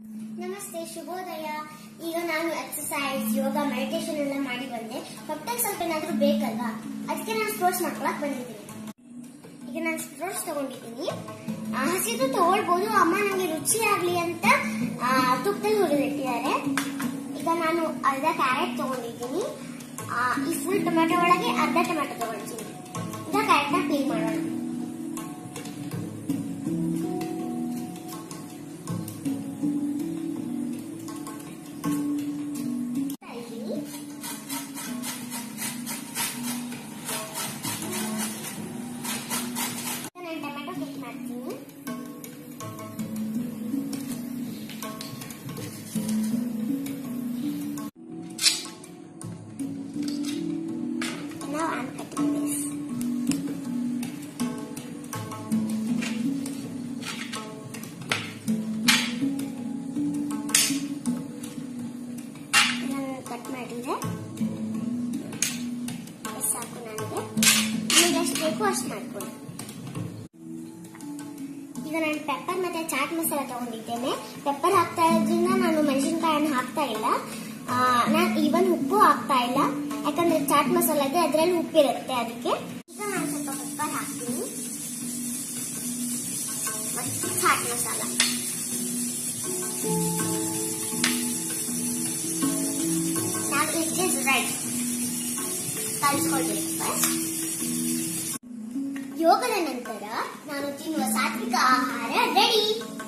ನಮಸ್ತೆ ಶುಭೋದಯ ಈಗ ನಾನು ಎಕ್ಸಸೈಸ್ ಯೋಗ ಮೆಡಿಟೇಷನ್ ಎಲ್ಲ ಮಾಡಿ ಬಂದೆ ಹೊಟ್ಟೆಗೆ ಸ್ವಲ್ಪ ಏನಾದ್ರೂ ಬೇಕಲ್ವಾ ಅದಕ್ಕೆ ನಾನು ಸ್ಪೋರ್ಟ್ಸ್ ಮಾಡ್ಕೊಳಕ್ ಬಂದಿದ್ದೀನಿ ಈಗ ನಾನು ಸ್ಪೋರ್ಟ್ಸ್ ತಗೊಂಡಿದ್ದೀನಿ ಆ, ಹಸಿದು ತಗೊಳ್ಬೋದು ಅಮ್ಮ ನನಗೆ ರುಚಿ ಆಗ್ಲಿ ಅಂತ ಆ, ತುಪ್ಪದಲ್ಲಿ ಹುರಿದಿಟ್ಟಿದ್ದಾರೆ ಈಗ ನಾನು ಅರ್ಧ ಕ್ಯಾರೆಟ್ ತಗೊಂಡಿದ್ದೀನಿ ಆ, ಈ ಫುಲ್ ಟೊಮೆಟೊ ಒಳಗೆ ಅರ್ಧ ಟೊಮೆಟೊ ತಗೊಂಡಿದ್ದೀನಿ ಈಗ ಕ್ಯಾರೆಟ್ನ ಪೀಲ್ ಮಾಡೋಣ ಇದ್ದೀನಿ. ಈಗ ನಾನು ಟೊಮೆಟೊ ಕಟ್ ಮಾಡ್ತೀನಿ Now I'm cutting this. ನಾನು ಕಟ್ ಮಾಡಿದ್ರೆ ಎಷ್ಟು ಸಾಕು ನನಗೆ ನಿಮಗೆ ಎಷ್ಟು ಬೇಕು ಅಷ್ಟು ಮಾಡ್ಕೊಳ್ಳಿ ಈಗ ನಾನು ಪೆಪ್ಪರ್ ಮತ್ತೆ ಚಾಟ್ ಮಸಾಲ ತಗೊಂಡಿದ್ದೇನೆ ಪೆಪ್ಪರ್ ಹಾಕ್ತಾ ಇರೋದ್ರಿಂದ ನಾನು ಮೆಣಸಿನ್ಕಾಯನ್ನು ಹಾಕ್ತಾ ಇಲ್ಲ ನಾನು ಈವನ್ ಉಪ್ಪು ಹಾಕ್ತಾ ಇಲ್ಲ ಯಾಕಂದ್ರೆ ಚಾಟ್ ಮಸಾಲ ಇದೆ ಅದರಲ್ಲಿ ಉಪ್ಪಿರುತ್ತೆ ಅದಕ್ಕೆ ಈಗ ನಾನು ಸ್ವಲ್ಪ ಪೆಪ್ಪರ್ ಹಾಕ್ತೀನಿ ಮತ್ತು chaat masala Now it is ready. ಕಲಿಸ್ಕೊಳ್ಬೇಕು ಫಸ್ಟ್ ಯೋಗದ ನಂತರ ನಾನು ತಿನ್ನುವ ಸಾತ್ವಿಕ ಆಹಾರ ರೆಡಿ